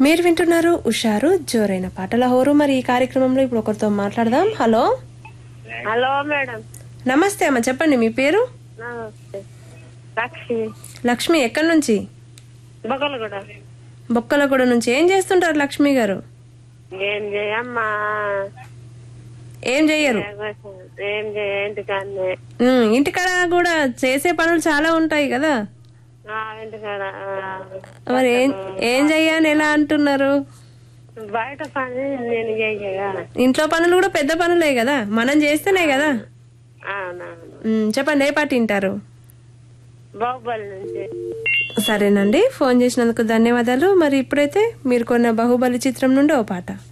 మీరు వింటున్నారు ఉషారు జోరైన పాటల హోరు మరి ఈ కార్యక్రమంలో ఇప్పుడు ఒకరితో మాట్లాడదాం హలో హలో మేడం నమస్తే అమ్మ చెప్పండి మీ పేరు నమస్తే లక్ష్మి లక్ష్మి ఎక్కడి నుంచి బొక్కలు కూడా బొక్కలగూడ నుంచి ఏం చేస్తుంటారు లక్ష్మి గారు ఏం చేయమ్మా ఏం చెయ్యరు ఏం చేయ ఇంటికాన్నే ఉమ్, ఇంటికాడ కూడా చేసే పనులు చాలా ఉంటాయి కదా ఆ, ఇంటికాడ ఆ. మరి ఏం ఏం చెయ్యని ఎలా అంటున్నారు బయట పని నేను చెయ్యగా ఇంట్లో పనులు కూడా పెద్ద పనులే కదా మనం చేస్తేనే కదా అవునవును ఉమ్, చెప్పండి ఏ పాట వింటారు బాహుబలి నుంచి సరేనండి ఫోన్ చేసినందుకు ధన్యవాదాలు మరి ఇప్పుడైతే మీరు కొన్న బాహుబలి చిత్రం నుండి ఓ పాట